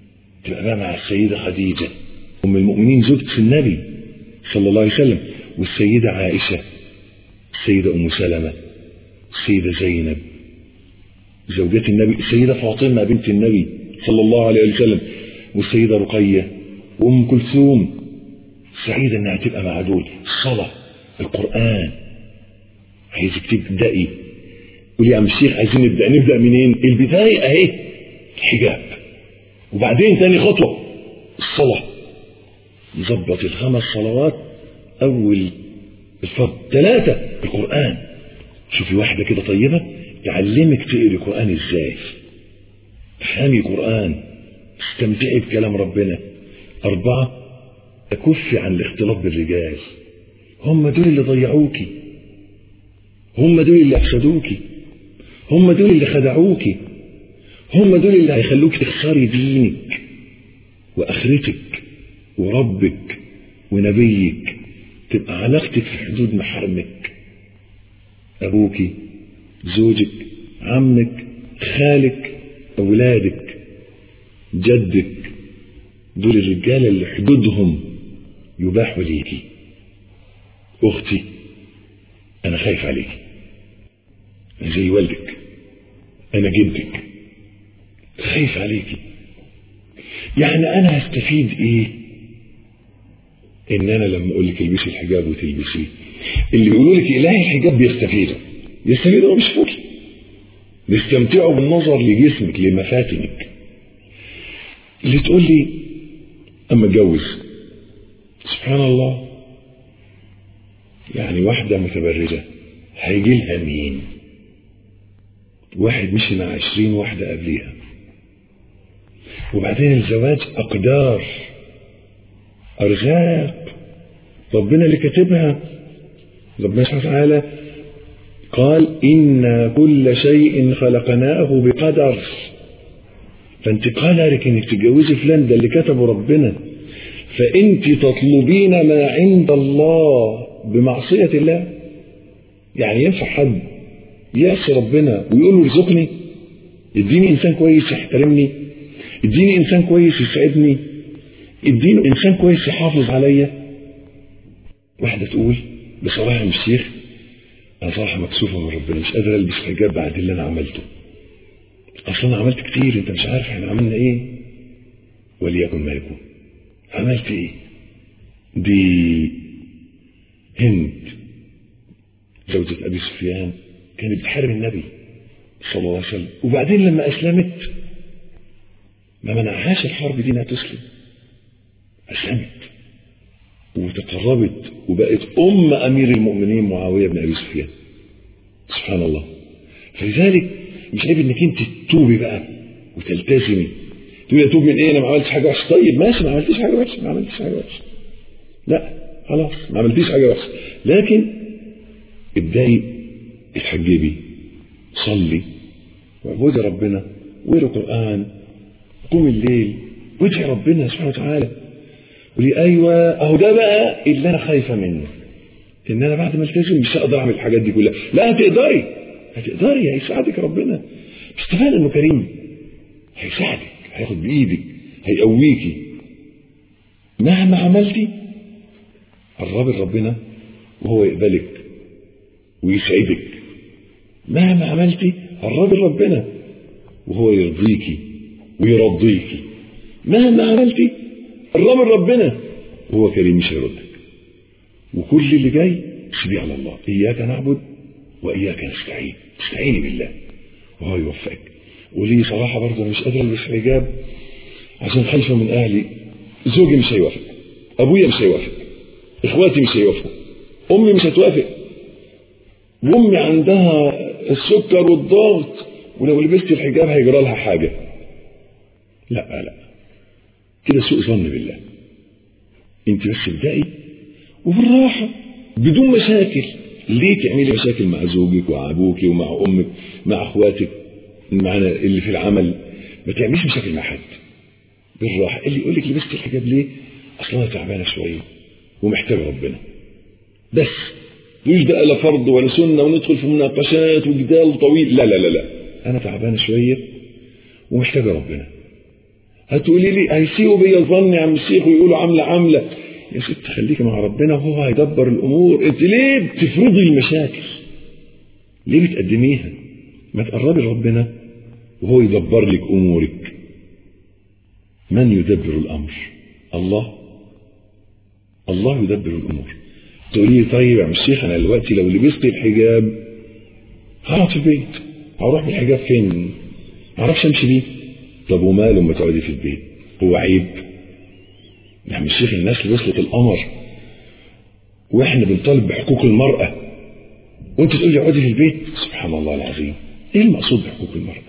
S1: تبقى بقى مع السيدة خديجة أم المؤمنين زوجة النبي صلى الله عليه وسلم والسيدة عائشة السيدة أم سلمة السيدة زينب زوجات النبي السيدة فاطمة بنت النبي صلى الله عليه وسلم والسيدة رقية وأم كلثوم سعيدة إنها تبقى مع دول الصلاة القرآن عايزك تبدأي قولي يا عم الشيخ عايزين نبدأ نبدأ منين البداية أهي الحجاب وبعدين تاني خطوة الصلاة نظبط الخمس صلوات أول الفرض ثلاثة القرآن شوفي واحدة كده طيبة تعلمك تقري قرآن ازاي تفهمي قرآن تستمتعي بكلام ربنا أربعة تكفي عن الاختلاط بالرجال هم دول اللي ضيعوكي هم دول اللي أفسدوكي هم دول اللي خدعوكي هم دول اللي هيخلوك تخسري دينك وآخرتك وربك ونبيك تبقى علاقتك في حدود محارمك أبوك زوجك عمك خالك أولادك جدك دول الرجالة اللي حدودهم يباح ليكي أختي أنا خايف عليكي أنا زي والدك أنا جدك خايف عليكي يعني أنا هستفيد إيه إن أنا لما أقول لك البسي الحجاب وتلبسيه اللي بيقولوا لك إلهي الحجاب بيستفيدوا يستفيدوا مش فوقي بيستمتعوا بالنظر لجسمك لمفاتنك اللي تقول لي أما اتجوز سبحان الله يعني واحدة متبرجة هيجي لها مين واحد مشي مع عشرين واحدة قبليها وبعدين الزواج أقدار أرزاق ربنا اللي كاتبها ربنا سبحانه وتعالى قال إن كل شيء خلقناه بقدر فأنت قدرك إنك تتجوزي فلان ده اللي كتبه ربنا فأنت تطلبين ما عند الله بمعصية الله يعني ينفع حد يعصي ربنا ويقول له ارزقني اديني انسان كويس يحترمني اديني انسان كويس يسعدني اديني انسان كويس يحافظ عليا واحده تقول بصراحه يا شيخ انا صراحه مكسوفه من ربنا مش قادر البس حجاب بعد اللي انا عملته اصلا انا عملت كتير انت مش عارف احنا عملنا ايه وليكن ما يكون عملت ايه دي هند زوجة أبي سفيان كانت بتحارب النبي صلى الله عليه وسلم وبعدين لما أسلمت ما منعهاش الحرب دي إنها تسلم أسلمت وتقربت وبقت أم أمير المؤمنين معاوية بن أبي سفيان سبحان الله فلذلك مش عيب إنك أنت تتوبي بقى وتلتزمي تقولي أتوب من إيه أنا ما عملتش حاجة وحشة طيب ماشي ما عملتيش حاجة وحشة ما عملتيش حاجة وحشة لا خلاص ما عملتيش حاجة وحشة لكن ابدأي اتحجبي صلي واعبدي ربنا واقري قرآن قوم الليل وادعي ربنا سبحانه وتعالى قولي ايوه اهو ده بقى اللي انا خايفه منه ان انا بعد ما التزم مش هقدر اعمل الحاجات دي كلها لا هتقدري هتقدري هيساعدك ربنا استفاد انه كريم هيساعدك هياخد بايدك هيقويكي مهما عملتي قربي لربنا وهو يقبلك ويسعدك مهما عملتي قربي لربنا وهو يرضيكي ويرضيكي مهما عملتي قربي لربنا وهو كريم مش هيردك وكل اللي جاي سيبيه على الله اياك نعبد واياك نستعين استعيني بالله وهو يوفقك ولي صراحة برضه أنا مش قادر ألبس حجاب عشان خايفة من أهلي زوجي مش هيوافق أبويا مش هيوافق إخواتي مش هيوافقوا أمي مش هتوافق وأمي عندها السكر والضغط ولو لبست الحجاب هيجرى لها حاجة لا لا كده سوء ظن بالله انت بس ابدأي وبالراحة بدون مشاكل ليه تعملي مشاكل مع زوجك ومع ابوك ومع امك مع اخواتك معنا اللي في العمل ما تعمليش مشاكل مع حد بالراحة اللي يقول لك لبست الحجاب ليه اصلا تعبانة شوية ومحتاج ربنا بس مش بقى لا فرض ولا سنة وندخل في مناقشات وجدال طويل لا لا لا لا أنا تعبان شوية ومحتاج ربنا هتقولي لي هيسيئوا بيا الظن يا عم الشيخ ويقولوا عامله عامله يا ست خليكي مع ربنا وهو هيدبر الامور انت ليه بتفرضي المشاكل ليه بتقدميها ما تقربي لربنا وهو يدبر لك امورك من يدبر الامر الله الله يدبر الامور تقولي لي طيب يا عم الشيخ انا دلوقتي لو لبست الحجاب هقعد في البيت هروح بالحجاب فين ما اعرفش امشي بيه طب وماله لما تقعدي في البيت هو عيب يا عم الشيخ الناس اللي وصلت القمر واحنا بنطالب بحقوق المرأة وانت تقول لي اقعدي في البيت سبحان الله العظيم ايه المقصود بحقوق المرأة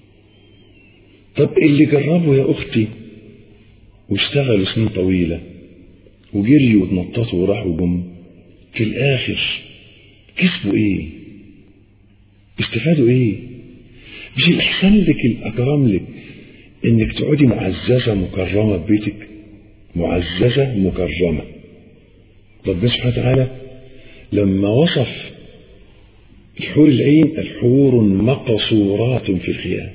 S1: طب اللي جربوا يا اختي واشتغلوا سنين طويلة وجريوا واتنططوا وراحوا جم في الاخر كسبوا ايه استفادوا ايه مش الاحسان لك الاكرم لك انك تقعدي معززة مكرمة في بيتك معززة مكرمة ربنا سبحانه وتعالى لما وصف الحور العين الحور مقصورات في الخيام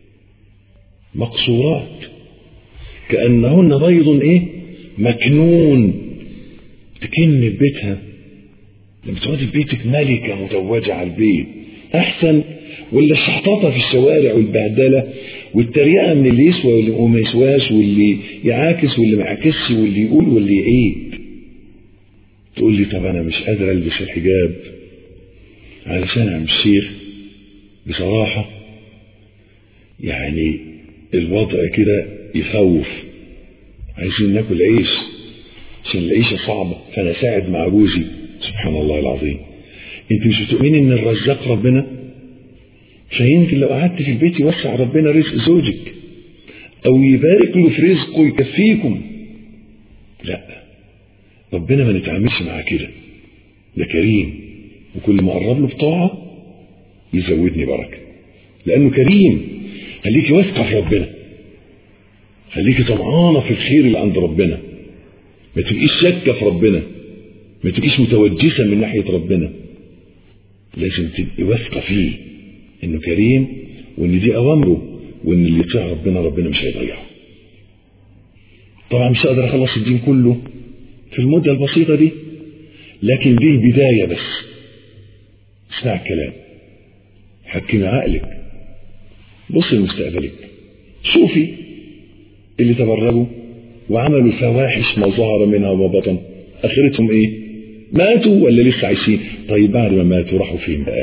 S1: مقصورات كأنهن بيض ايه مكنون تكن في بيتها لما تقعدي في بيتك ملكة متوجة على البيت أحسن ولا الشحطاطة في الشوارع والبهدلة والتريقة من اللي يسوى واللي وما يسواش واللي يعاكس واللي ما يعاكسش واللي يقول واللي يعيب تقول لي طب أنا مش قادر ألبس الحجاب علشان عم الشيخ بصراحة يعني الوضع كده يخوف عايزين ناكل عيش عشان العيشة صعبة فأنا ساعد مع جوزي سبحان الله العظيم انت مش بتؤمني ان الرزاق ربنا فيمكن لو قعدت في البيت يوسع ربنا رزق زوجك او يبارك له في رزقه يكفيكم لا ربنا ما نتعاملش معاه كده ده كريم وكل ما قرب له بطاعة يزودني بركة لأنه كريم خليكي واثقة في ربنا خليكي طمعانة في الخير اللي عند ربنا ما تبقيش شاكة في ربنا ما تبقيش متوجسة من ناحية ربنا لازم تبقي واثقة فيه انه كريم وان دي اوامره وان اللي يطيع ربنا ربنا مش هيضيعه طبعا مش هقدر اخلص الدين كله في المدة البسيطة دي لكن دي البداية بس اسمع الكلام حكمي عقلك بص لمستقبلك شوفي اللي تبرجوا وعملوا فواحش ما ظهر منها وما بطن اخرتهم ايه ماتوا ولا لسه عايشين طيب بعد ما ماتوا راحوا فين بقى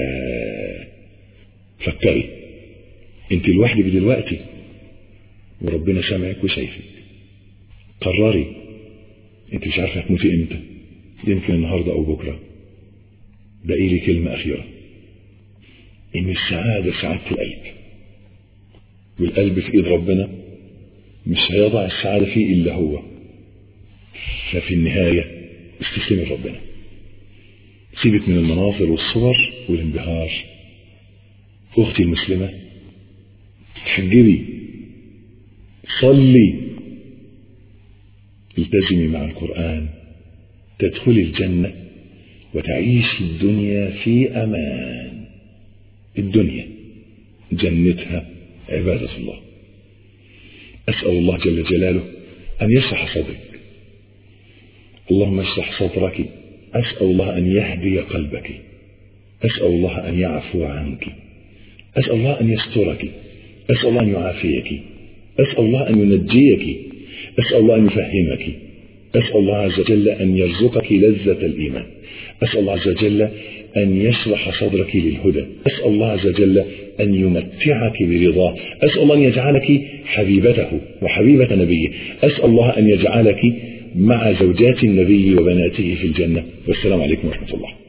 S1: فكري انت لوحدك دلوقتي وربنا سامعك وشايفك قرري انت مش عارفه هتموتي امتى يمكن النهارده او بكره باقي لي كلمه اخيره ان السعاده سعاده القلب والقلب في ايد ربنا مش هيضع السعاده فيه الا هو ففي النهايه استسلمي لربنا سيبك من المناظر والصور والانبهار اختي المسلمه حجبي صلي التزمي مع القرآن تدخلي الجنة وتعيشي الدنيا في أمان الدنيا جنتها عبادة الله أسأل الله جل جلاله أن يشرح صدرك اللهم اشرح صدرك أسأل الله أن يهدي قلبك أسأل الله أن يعفو عنك أسأل الله أن يسترك أسأل الله أن يعافيك أسأل الله أن ينجيك أسأل الله أن يفهمك أسأل الله عز وجل أن يرزقك لذة الإيمان أسأل الله عز وجل أن يشرح صدرك للهدى أسأل الله عز وجل أن يمتعك برضاه أسأل الله أن يجعلك حبيبته وحبيبة نبيه أسأل الله أن يجعلك مع زوجات النبي وبناته في الجنة والسلام عليكم ورحمة الله